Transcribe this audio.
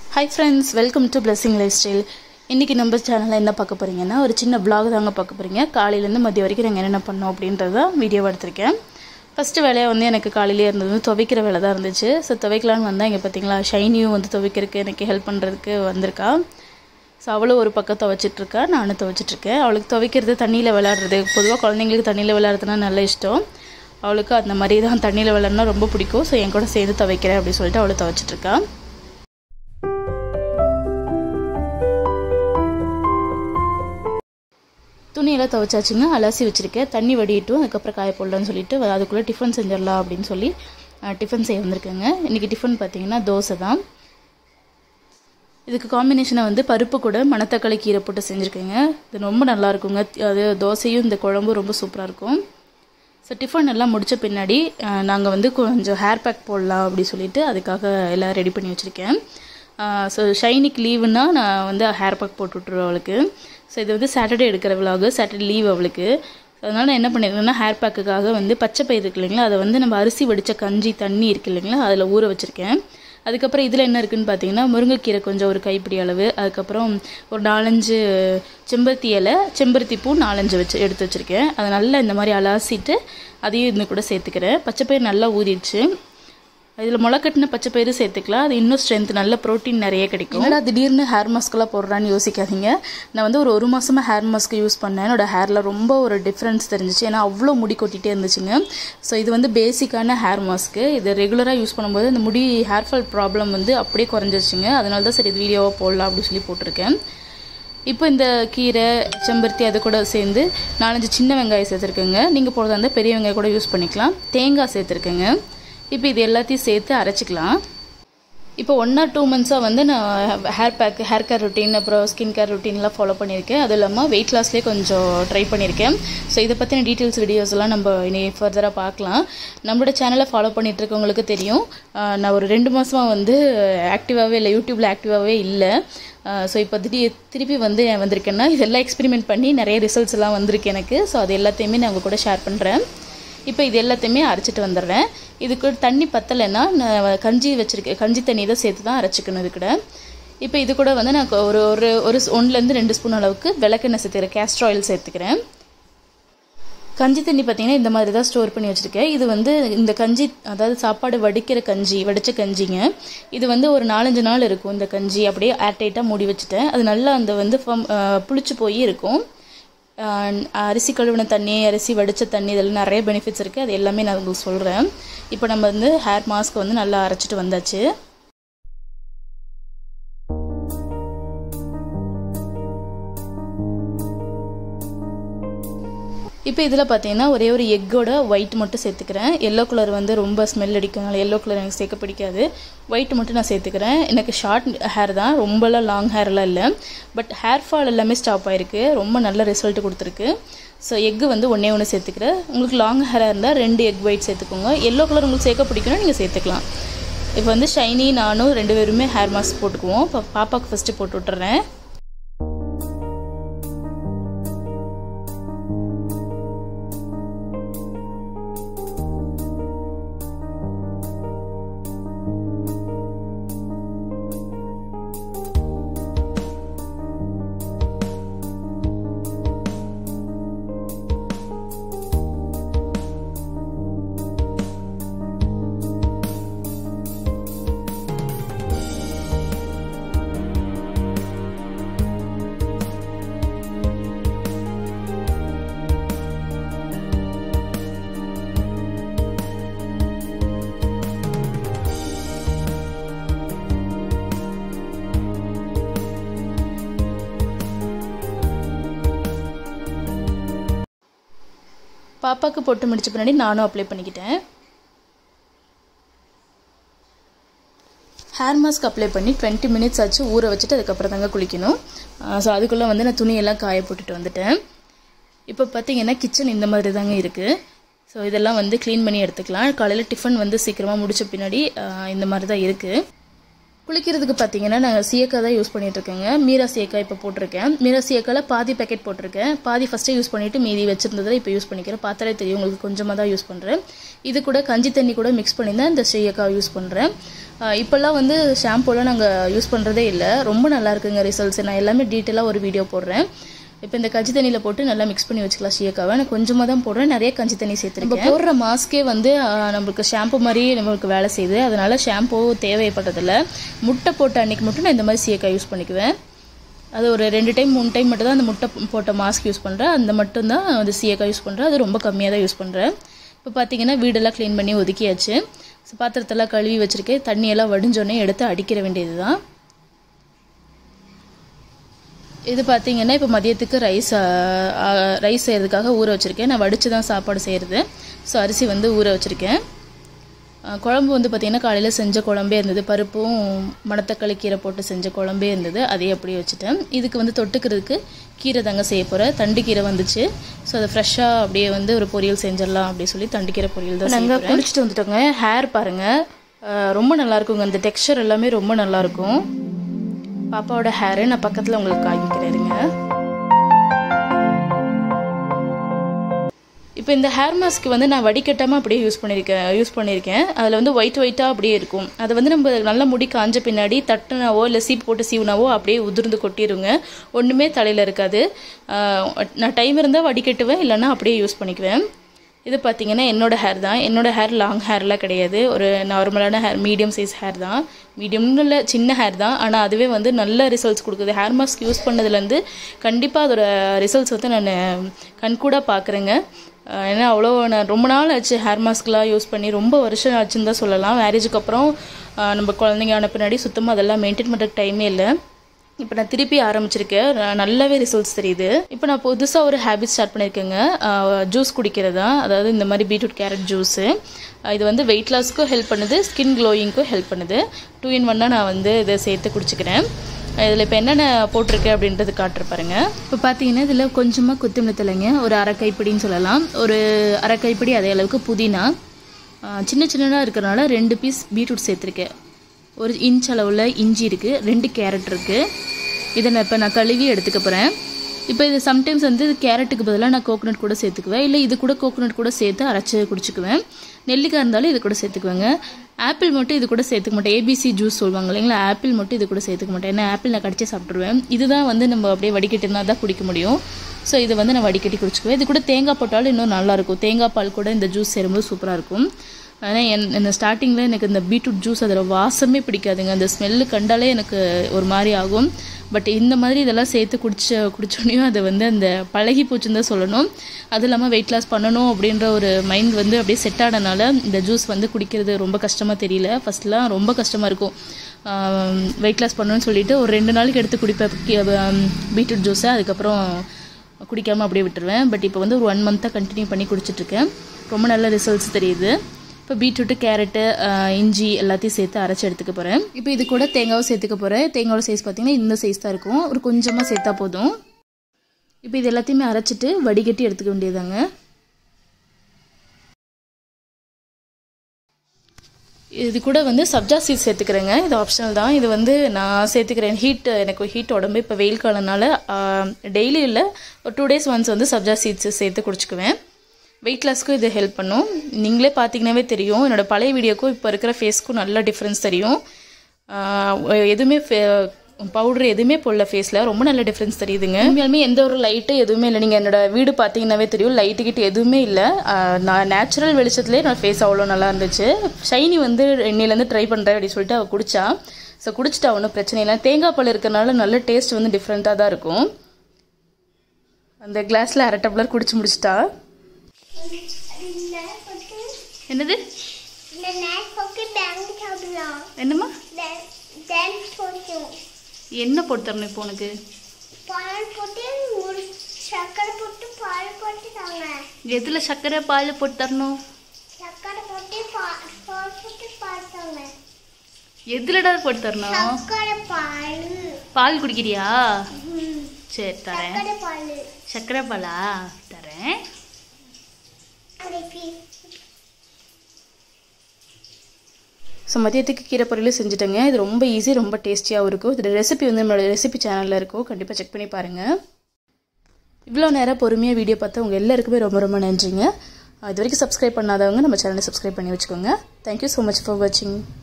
hi friends welcome to blessing lifestyle இன்றைக்கி நம்ம சேனலில் என்ன பார்க்க போகிறீங்கன்னா ஒரு சின்ன vlog தாங்க பார்க்க போகிறீங்க காலையிலேருந்து மதியம் வரைக்கும் நாங்கள் என்னென்ன பண்ணோம் அப்படின்றது தான் வீடியோ எடுத்திருக்கேன் ஃபஸ்ட்டு வேலையாக வந்து எனக்கு காலையிலே இருந்தது வந்து துவைக்கிற வேலை தான் இருந்துச்சு ஸோ துவைக்கலான்னு வந்தால் இங்கே பார்த்தீங்களா ஷைனியும் வந்து துவைக்கிறதுக்கு எனக்கு ஹெல்ப் பண்ணுறதுக்கு வந்திருக்கா ஸோ அவளும் ஒரு பக்கம் துவைச்சிட்ருக்கா நானும் துவைச்சிட்ருக்கேன் அவளுக்கு துவைக்கிறது தண்ணியில் விளையாடுறது பொதுவாக குழந்தைங்களுக்கு தண்ணியில் விளையாடுறதுனா நல்ல இஷ்டம் அவளுக்கு அந்த மாதிரி தான் தண்ணியில் விளையாடுனா ரொம்ப பிடிக்கும் ஸோ என் கூட சேர்ந்து துவைக்கிறேன் அப்படின்னு சொல்லிட்டு அவளை துவைச்சிட்ருக்கா துணியெல்லாம் துவைச்சாச்சுங்க அலசி வச்சுருக்கேன் தண்ணி வடியிட்டும் அதுக்கப்புறம் காய போடலான்னு சொல்லிட்டு அதுக்குள்ளே டிஃபன் செஞ்சிடலாம் அப்படின்னு சொல்லி அஹ், டிஃபன் செய்ய வந்திருக்கேங்க இன்றைக்கி டிஃபன் பார்த்தீங்கன்னா தோசை தான் இதுக்கு காம்பினேஷனை வந்து பருப்பு கூட மணத்தக்காளி கீரை போட்டு செஞ்சுருக்கேங்க இது ரொம்ப நல்லா இருக்குங்க அது தோசையும் இந்த குழம்பும் ரொம்ப சூப்பராக இருக்கும் ஸோ டிஃபன் எல்லாம் முடித்த பின்னாடி நாங்கள் வந்து கொஞ்சம் ஹேர் பேக் போடலாம் அப்படி சொல்லிட்டு அதுக்காக எல்லாம் ரெடி பண்ணி வச்சுருக்கேன் ஸோ ஷைனிக்கு லீவுன்னா நான் வந்து ஹேர் பேக் போட்டு விட்ருவேன் அவளுக்கு ஸோ இது வந்து சாட்டர்டே எடுக்கிற விலாகு சாட்டர்டே லீவ் அவளுக்கு அதனால் நான் என்ன பண்ணியிருக்கேன்னா ஹேர் பேக்குக்காக வந்து பச்சை பயிர் இருக்கு இல்லைங்களா அதை வந்து நம்ம அரிசி வடித்த கஞ்சி தண்ணி இருக்கு இல்லைங்களா அதில் ஊற வச்சுருக்கேன் அதுக்கப்புறம் இதில் என்ன இருக்குன்னு பார்த்தீங்கன்னா முருங்கைக்கீரை கொஞ்சம் ஒரு கைப்பிடி அளவு அதுக்கப்புறம் ஒரு நாலஞ்சு செம்பருத்தி இலை செம்பருத்தி பூ நாலஞ்சு வச்சு எடுத்து வச்சுருக்கேன் அதை நல்லா இந்த மாதிரி அலாசிட்டு அதையும் இந்த கூட சேர்த்துக்கிறேன் பச்சைப்பயிர் நல்லா ஊறிடுச்சு இதில் முளைக்கட்டின பச்சை பயிறு சேர்த்துக்கலாம் அது இன்னும் ஸ்ட்ரென்த் நல்ல ப்ரோட்டீன் நிறைய கிடைக்கும் என்னடா திடீர்னு ஹேர் மாஸ்க்கெல்லாம் போடுறான்னு யோசிக்காதீங்க நான் வந்து ஒரு ஒரு மாதமாக ஹேர் மாஸ்க் யூஸ் பண்ணேன் என்னோட ஹேரில் ரொம்ப ஒரு டிஃப்ரென்ஸ் தெரிஞ்சிச்சு ஏன்னா அவ்வளோ முடி கொட்டிகிட்டே இருந்துச்சுங்க ஸோ இது வந்து பேசிக்கான ஹேர் மாஸ்க்கு இது ரெகுலராக யூஸ் பண்ணும்போது இந்த முடி ஹேர் ஃபால் ப்ராப்ளம் வந்து அப்படியே குறைஞ்சிருச்சுங்க அதனால தான் சரி இது வீடியோவாக போடலாம் அப்படின்னு சொல்லி போட்டிருக்கேன் இப்போ இந்த கீரை செம்பருத்தி அது கூட சேர்ந்து நாலஞ்சு சின்ன வெங்காயம் சேர்த்துருக்கேங்க நீங்கள் போடுறதா இருந்தால் பெரிய வெங்காயம் கூட யூஸ் பண்ணிக்கலாம் தேங்காய் சேர்த்துருக்கேங்க இப்போ இது எல்லாத்தையும் சேர்த்து அரைச்சிக்கலாம் இப்போ ஒன் ஆர் டூ மந்த்ஸாக வந்து நான் hair pack hair care routine அப்புறம் ஸ்கின் கேர் ரொட்டீன்லாம் ஃபாலோ பண்ணியிருக்கேன் அது இல்லாமல் வெயிட் லாஸ்லேயே கொஞ்சம் ட்ரை பண்ணியிருக்கேன் ஸோ இதை பற்றின டீட்டெயில்ஸ் வீடியோஸ் எல்லாம் நம்ம இனி ஃபர்தராக பார்க்கலாம் நம்மளோட சேனலை ஃபாலோ பண்ணிட்டு இருக்கவங்களுக்கு தெரியும் ஆஹ் நான் ஒரு ரெண்டு மாதமாக வந்து ஆக்டிவாகவே இல்லை யூடியூப்பில் ஆக்டிவாகவே இல்லை ஸோ இப்போ திடீர் திருப்பி வந்து நான் வந்திருக்கேன்னா இதெல்லாம் எக்ஸ்பெரிமெண்ட் பண்ணி நிறைய ரிசல்ட்ஸ் எல்லாம் வந்திருக்கு எனக்கு ஸோ அது எல்லாத்தையுமே நான் உங்கள் கூட ஷேர் பண்ணுறேன் இப்போ இது எல்லாத்தையுமே அரைச்சிட்டு வந்துடுறேன் இதுக்கு தண்ணி பத்தலைன்னா நான் கஞ்சி வச்சுருக்கேன் கஞ்சி தண்ணி தான் சேர்த்து தான் அரைச்சிக்கணும் இது கூட இப்போ இது கூட வந்து நான் ஒரு ஒரு ஒரு ஒன்றுலேருந்து ரெண்டு ஸ்பூன் அளவுக்கு விளக்கெண்ணெய் சேர்த்துக்கிறேன் கேஸ்ட்ர் ஆயில் சேர்த்துக்கிறேன் கஞ்சி தண்ணி பார்த்தீங்கன்னா இந்த மாதிரி தான் ஸ்டோர் பண்ணி வச்சுருக்கேன் இது வந்து இந்த கஞ்சி அதாவது சாப்பாடு வடிக்கிற கஞ்சி வடித்த கஞ்சிங்க இது வந்து ஒரு நாலஞ்சு நாள் இருக்கும் இந்த கஞ்சி அப்படியே ஏர்டைட்டாக மூடி வச்சுட்டேன் அது நல்லா அந்த வந்து firm- ஆஹ் புளிச்சு போய் இருக்கும் ஆஹ் அரிசி கழுவின தண்ணி அரிசி வடித்த தண்ணி இதெல்லாம் நிறைய பெனிஃபிட்ஸ் இருக்குது அது எல்லாமே நான் உங்களுக்கு சொல்கிறேன் இப்போ நம்ம வந்து ஹேர் மாஸ்க் வந்து நல்லா அரைச்சிட்டு வந்தாச்சு இப்போ இதில் பார்த்தீங்கன்னா ஒரே ஒரு எக்கோட ஒயிட் மட்டும் சேர்த்துக்கிறேன் எல்லோ கலர் வந்து ரொம்ப ஸ்மெல் அடிக்கும் எல்லோ கலர் எனக்கு சேர்க்க பிடிக்காது ஒயிட் மட்டும் நான் சேர்த்துக்கிறேன் எனக்கு ஷார்ட் ஹேர் தான் ரொம்பலாம் லாங் ஹேர்லாம் இல்லை பட் ஹேர் ஃபால் எல்லாமே ஸ்டாப் ஆயிருக்கு ரொம்ப நல்ல ரிசல்ட் கொடுத்துருக்கு ஸோ எக்கு வந்து ஒன்றே ஒன்று சேர்த்துக்கிறேன் உங்களுக்கு லாங் ஹேராக இருந்தால் ரெண்டு எக் ஒயிட் சேர்த்துக்கோங்க எல்லோ கலர் உங்களுக்கு சேர்க்க பிடிக்கும்னா நீங்கள் சேர்த்துக்கலாம் இப்போ வந்து ஷைனி நானும் ரெண்டு பேருமே ஹேர் மாஸ்க் போட்டுக்குவோம் இப்போ பாப்பாவுக்கு ஃபஸ்ட்டு போட்டு விட்டுறேன் பாப்பாவுக்கு பொட்டு முடிச்ச பின்னாடி நானும் அப்ளை பண்ணிக்கிட்டேன் ஹேர் மாஸ்க் அப்ளை பண்ணி டுவெண்ட்டி மினிட்ஸ் ஆச்சு ஊற வச்சுட்டு அதுக்கப்புறம் தாங்க குளிக்கணும் ஸோ அதுக்குள்ளே வந்து நான் துணியெல்லாம் காய போட்டுட்டு வந்துட்டேன் இப்போ பார்த்தீங்கன்னா கிச்சன் இந்த மாதிரி தாங்க இருக்குது ஸோ இதெல்லாம் வந்து க்ளீன் பண்ணி எடுத்துக்கலாம் காலையில் டிஃபன் வந்து சீக்கிரமாக முடிச்ச பின்னாடி ஆஹ், இந்த மாதிரி தான் இருக்குது குளிக்கிறதுக்கு பார்த்தீங்கன்னா நாங்கள் சீயக்காய் தான் யூஸ் பண்ணிட்டு இருக்கேங்க மீரா சீயக்காய் இப்போ போட்டிருக்கேன் மீரா சீயக்காயில் பாதி பேக்கெட் போட்டிருக்கேன் பாதி ஃபஸ்ட்டே யூஸ் பண்ணிவிட்டு மீதி வச்சிருந்ததில் இப்போ யூஸ் பண்ணிக்கிறேன் பார்த்தாலே தெரியும் உங்களுக்கு கொஞ்சமாக தான் யூஸ் பண்ணுறேன் இது கூட கஞ்சி தண்ணி கூட மிக்ஸ் பண்ணி தான் இந்த சீயக்காய் யூஸ் பண்ணுறேன் இப்போல்லாம் வந்து ஷாம்பூலாம் நாங்கள் யூஸ் பண்ணுறதே இல்லை ரொம்ப நல்லா இருக்குங்க ரிசல்ட்ஸ் நான் எல்லாமே டீட்டெயிலாக ஒரு வீடியோ போடுறேன் இப்போ இந்த கஞ்சி தண்ணியில் போட்டு நல்லா மிக்ஸ் பண்ணி வச்சுக்கலாம் ஷியக்காவை நான் கொஞ்சமாக தான் போடுறேன் நிறைய கஞ்சி தண்ணி சேர்த்துருக்கேன் நம்ம போடுற மாஸ்க்கே வந்து ஆஹ், நம்மளுக்கு ஷாம்பு மாதிரி நம்மளுக்கு வேலை செய்யுது அதனால ஷாம்பு தேவைப்பட்டதில்ல முட்டை போட்ட அன்னைக்கு மட்டும் நான் இந்த மாதிரி சீயக்காய் யூஸ் பண்ணிக்குவேன் அது ஒரு ரெண்டு டைம் மூணு டைம் மட்டும் தான் அந்த முட்டை போட்ட மாஸ்க் யூஸ் பண்ணுறேன் அந்த மட்டும் தான் அந்த சீயக்காய் யூஸ் பண்ணுறேன் அது ரொம்ப கம்மியாக தான் யூஸ் பண்ணுறேன் இப்போ பார்த்தீங்கன்னா வீடெல்லாம் க்ளீன் பண்ணி ஒதுக்கியாச்சு ஸோ பாத்திரத்தெல்லாம் கழுவி வச்சுருக்கேன் தண்ணியெல்லாம் வடிஞ்சோடனே எடுத்து அடிக்கிற வேண்டியது தான் இது பார்த்தீங்கன்னா இப்போ மதியத்துக்கு ரைஸ் ரைஸ் செய்கிறதுக்காக ஊற வச்சுருக்கேன் நான் வடித்து தான் சாப்பாடு செய்கிறது ஸோ அரிசி வந்து ஊற வச்சுருக்கேன் ஆ, குழம்பு வந்து பார்த்திங்கன்னா காலையில் செஞ்ச குழம்பே இருந்தது பருப்பும் மணத்தக்காளி கீரை போட்டு செஞ்ச குழம்பே இருந்தது அதையே அப்படியே வச்சுட்டேன் இதுக்கு வந்து தொட்டுக்கிறதுக்கு கீரை தாங்க செய்ய போகிறேன் தண்டு கீரை வந்துச்சு ஸோ அதை ஃப்ரெஷ்ஷாக அப்படியே வந்து ஒரு பொரியல் செஞ்சிடலாம் அப்படின்னு சொல்லி தண்டு கீரை பொரியல் தான் நாங்கள் குளிச்சுட்டு வந்துட்டோங்க ஹேர் பாருங்கள் ஆ, ரொம்ப நல்லா இருக்குங்க அந்த டெக்ஸ்சர் எல்லாமே ரொம்ப நல்லா இருக்கும் பாப்பாவோட ஹேரு நான் பக்கத்தில் உங்களுக்கு காமிக்கிறேருங்க இப்போ இந்த ஹேர் மாஸ்க் வந்து நான் வடிகட்டாமல் அப்படியே யூஸ் பண்ணியிருக்கேன் யூஸ் பண்ணியிருக்கேன் அதில் வந்து ஒயிட் ஒயிட்டாக அப்படியே இருக்கும் அதை வந்து நம்ம நல்ல முடி காஞ்ச பின்னாடி தட்டுனாவோ இல்லை சீப் போட்டு சீவுனாவோ அப்படியே உதிர்ந்து கொட்டிடுங்க ஒன்றுமே தலையில் இருக்காது ஆஹ் நான் டைம் இருந்தால் வடிகட்டுவேன் இல்லைன்னா அப்படியே யூஸ் பண்ணிக்குவேன் இது பார்த்தீங்கன்னா என்னோட ஹேர் தான் என்னோட ஹேர் லாங் ஹேர்லாம் கிடையாது ஒரு நார்மலான ஹேர் மீடியம் சைஸ் ஹேர் தான் மீடியம்னு இல்லை சின்ன ஹேர் தான் ஆனால் அதுவே வந்து நல்ல ரிசல்ட்ஸ் கொடுக்குது ஹேர் மாஸ்க் யூஸ் பண்ணதுலேருந்து கண்டிப்பாக அதோட ரிசல்ட்ஸ் வந்து நான் கண்கூடாக பார்க்குறேங்க அஹ் ஏன்னா அவ்வளோ நான் ரொம்ப நாள் ஆச்சு ஹேர் மாஸ்க்லாம் யூஸ் பண்ணி ரொம்ப வருஷம் ஆச்சுன்னு தான் சொல்லலாம் மேரேஜுக்கு அப்புறம் அஹ் நம்ம குழந்தைங்க ஆன பின்னாடி சுத்தமாக அதெல்லாம் மெயின்டைன் பண்ணுறதுக்கு டைமே இல்லை இப்போ நான் திருப்பி ஆரம்பிச்சிருக்கேன் ந- நல்லாவே ரிசல்ட்ஸ் தெரியுது இப்போ நான் புதுசாக ஒரு ஹேபிட் ஸ்டார்ட் பண்ணியிருக்கேங்க ஜூஸ் குடிக்கிறதா அதாவது இந்த மாதிரி பீட்ரூட் கேரட் ஜூஸு இது வந்து வெயிட் லாஸ்க்கும் ஹெல்ப் பண்ணுது ஸ்கின் க்ளோயிங்க்கும் ஹெல்ப் பண்ணுது டூ இன் ஒன்னாக நான் வந்து இதை சேர்த்து குடிச்சிக்கிறேன் இதில் இப்போ என்னென்ன போட்டிருக்கு அப்படின்றது காட்டுற பாருங்க இப்போ பார்த்தீங்கன்னா இதில் கொஞ்சமாக கொத்தமல்லி தலைங்க ஒரு அரை கைப்பிடின்னு சொல்லலாம் ஒரு அரை கைப்பிடி அதே அளவுக்கு புதினா ஆ, சின்ன சின்னதாக இருக்கிறனால ரெண்டு பீஸ் பீட்ரூட் சேர்த்துருக்கேன் ஒரு இன்ச் அளவில் இஞ்சி இருக்குது ரெண்டு கேரட் இருக்குது இதை நான் இப்போ நான் கழுவி எடுத்துக்க போகிறேன் இப்போ இது சம்டைம்ஸ் வந்து இது கேரட்டுக்கு பதிலாக நான் கோகோனட் கூட சேர்த்துக்குவேன் இல்லை இது கூட கோகோனட் கூட சேர்த்து அரைச்சி குடிச்சுக்குவேன் நெல்லிக்காய் இருந்தாலும் இது கூட சேர்த்துக்குவேங்க ஆப்பிள் மட்டும் இது கூட சேர்த்துக்க மாட்டேன் ஏபிசி ஜூஸ் சொல்லுவாங்க இல்லைங்களா ஆப்பிள் மட்டும் இது கூட சேர்த்துக்க மாட்டேன் ஏன்னா ஆப்பிள் நான் கடிச்சே சாப்பிட்ருவேன் இதுதான் வந்து நம்ம அப்படியே வடிகட்டினா தான் குடிக்க முடியும் ஸோ இதை வந்து நான் வடிகட்டி குடிச்சுக்குவேன் இது கூட தேங்காய் போட்டாலும் இன்னும் நல்லாயிருக்கும் தேங்காய் பால் கூட இந்த ஜூஸ் சேரும்போது சூப்பராக இருக்கும் ஆனால் என் இந்த ஸ்டார்டிங்கில் எனக்கு இந்த பீட்ரூட் ஜூஸ் அதில் வாசமே பிடிக்காதுங்க அந்த ஸ்மெல்லு கண்டாலே எனக்கு ஒரு மாதிரி ஆகும் பட் இந்த மாதிரி இதெல்லாம் சேர்த்து குடிச்ச குடிச்சோடனையும் அது வந்து அந்த பழகி போச்சுன்னு தான் சொல்லணும் அது இல்லாமல் வெயிட் லாஸ் பண்ணணும் அப்படின்ற ஒரு மைண்ட் வந்து அப்படியே செட் ஆனனால இந்த ஜூஸ் வந்து குடிக்கிறது ரொம்ப கஷ்டமாக தெரியல ஃபஸ்ட்லாம் ரொம்ப கஷ்டமாக இருக்கும் வெயிட் லாஸ் பண்ணணும்னு சொல்லிட்டு ஒரு ரெண்டு நாளைக்கு எடுத்து குடிப்பேன் பீட்ரூட் ஜூஸை அதுக்கப்புறம் குடிக்காமல் அப்படியே விட்டுருவேன் பட் இப்போ வந்து ஒரு ஒன் மந்த்தாக கண்டினியூ பண்ணி குடிச்சிட்ருக்கேன் ரொம்ப நல்ல ரிசல்ட்ஸ் தெரியுது இப்போ பீட்ரூட்டு கேரட்டு இஞ்சி எல்லாத்தையும் சேர்த்து அரைச்சி எடுத்துக்க போகிறேன் இப்போ இது கூட தேங்காவும் சேர்த்துக்க போகிறேன் தேங்காவோட சைஸ் பார்த்தீங்கன்னா இந்த சைஸ் தான் இருக்கும் ஒரு கொஞ்சமாக சேர்த்தா போதும் இப்போ இது எல்லாத்தையுமே அரைச்சிட்டு வடிகட்டி எடுத்துக்க வேண்டியதாங்க இது கூட வந்து சப்ஜா சீட்ஸ் சேர்த்துக்கிறேங்க இது ஆப்ஷனல் தான் இது வந்து நான் சேர்த்துக்கிறேன் ஹீட் எனக்கு ஹீட் உடம்பு இப்போ வெயில் காலனால டெய்லி இல்லை ஒரு டூ டேஸ் ஒன்ஸ் வந்து சப்ஜா சீட்ஸ் சேர்த்து குடிச்சுக்குவேன் வெயிட் லாஸ்க்கும் இது ஹெல்ப் பண்ணும் நீங்களே பார்த்தீங்கன்னாவே தெரியும் என்னோட பழைய வீடியோக்கும் இப்போ இருக்கிற ஃபேஸ்க்கும் நல்ல டிஃப்ரென்ஸ் தெரியும் ஆஹ் எதுவுமே பவுடர் எதுவுமே போடல ஃபேஸில் ரொம்ப நல்ல டிஃப்ரென்ஸ் தெரியுதுங்க உண்மையாலுமே எந்த ஒரு லைட்டு எதுவுமே இல்லை நீங்கள் என்னோட வீடு பார்த்தீங்கன்னாவே தெரியும் லைட்டு கிட்ட எதுவுமே இல்லை ஆஹ் நான் நேச்சுரல் வெளிச்சத்துலேயே என்னோட ஃபேஸ் அவ்வளோ நல்லா இருந்துச்சு ஷைனி வந்து இன்னிலேருந்து ட்ரை பண்ணுறேன் அப்படின்னு சொல்லிட்டு அவள் குடிச்சா ஸோ குடிச்சிட்டா ஒன்றும் பிரச்சனை இல்லை தேங்காய் பால் இருக்கிறனால நல்ல டேஸ்ட் வந்து டிஃப்ரெண்ட்டாக தான் இருக்கும் அந்த கிளாஸில் அரை டம்ளர் குடிச்சு முடிச்சிட்டா என்னது இந்த நேட் போட்டு பேங்க் சாப்பிடலாம் என்னம்மா டான்ஸ் போட்டு என்ன போட்டு தரணும் இப்போ உனக்கு பால் போட்டு ஒரு சர்க்கரை போட்டு பால் போட்டு தாங்க எதில் சர்க்கரை பால் போட்டு தரணும் சர்க்கரை போட்டு பா- பால் போட்டு பால் தாங்க எதுலடா போட்டு தரணும் சர்க்கரை பால் பால் குடிக்கிறியா ம், சரி தரேன் சர்க்கரை பால் சர்க்கரை பாலா தரேன் அப்படி ஸோ மதியத்துக்கு கீரை பொரியலும் செஞ்சுட்டேங்க இது ரொம்ப ஈஸி ரொம்ப டேஸ்டியாகவும் இருக்கும் இதோட ரெசிபி வந்து நம்மளோட ரெசிபி சேனலில் இருக்கும் கண்டிப்பாக செக் பண்ணி பாருங்கள் இவ்வளோ நேரம் பொறுமையாக வீடியோ பார்த்தா உங்கள் எல்லாருக்குமே ரொம்ப ரொம்ப நன்றிங்க இது வரைக்கும் சப்ஸ்கிரைப் பண்ணாதவங்க நம்ம சேனலை சப்ஸ்கிரைப் பண்ணி வச்சுக்கோங்க தேங்க்யூ ஸோ மச் ஃபார் வாட்சிங்